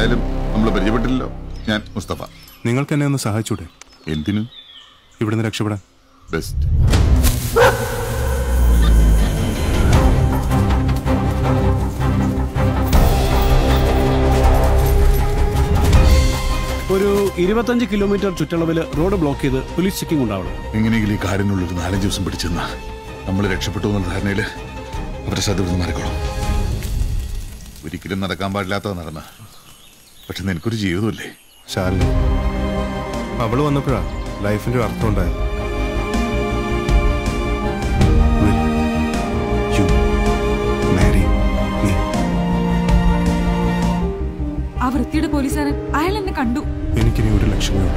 ഏതായാലും നമ്മൾ പരിചയപ്പെട്ടില്ലല്ലോ ഞാൻ മുസ്തഫ നിങ്ങൾക്ക് എന്നെ ഒന്ന് സഹായിച്ചൂടെ എന്തിനു ഇവിടുന്ന് രക്ഷപ്പെടാൻ ബെസ്റ്റ് ഒരു ഇരുപത്തഞ്ച് കിലോമീറ്റർ ചുറ്റളവിൽ റോഡ് ബ്ലോക്ക് ചെയ്ത് പോലീസ് ചെക്കിംഗ് ഉണ്ടാവണം എങ്ങനെയെങ്കിലും ഈ കാടിനുള്ളിൽ ഒരു നാലഞ്ച് ദിവസം പിടിച്ചെന്ന നമ്മൾ രക്ഷപ്പെട്ടു എന്നുള്ള ധാരണയിൽ അവരെ ശ്രദ്ധ ഇവിടുന്ന് മാറിക്കോളും ഒരിക്കലും നടക്കാൻ പാടില്ലാത്തത് നടന്ന പക്ഷെ നിനക്കൊരു ജീവിതമില്ലേ ശാലിനി അവള് വന്നപ്പോഴാ ലൈഫിന്റെ ഒരു അർത്ഥം ഉണ്ടായത് Will you marry me? ആ വൃത്തിയുടെ പോലീസുകാരൻ അയാൾ എന്നെ കണ്ടു എനിക്കിനി ഒരു ലക്ഷ്യമേ ഉള്ളൂ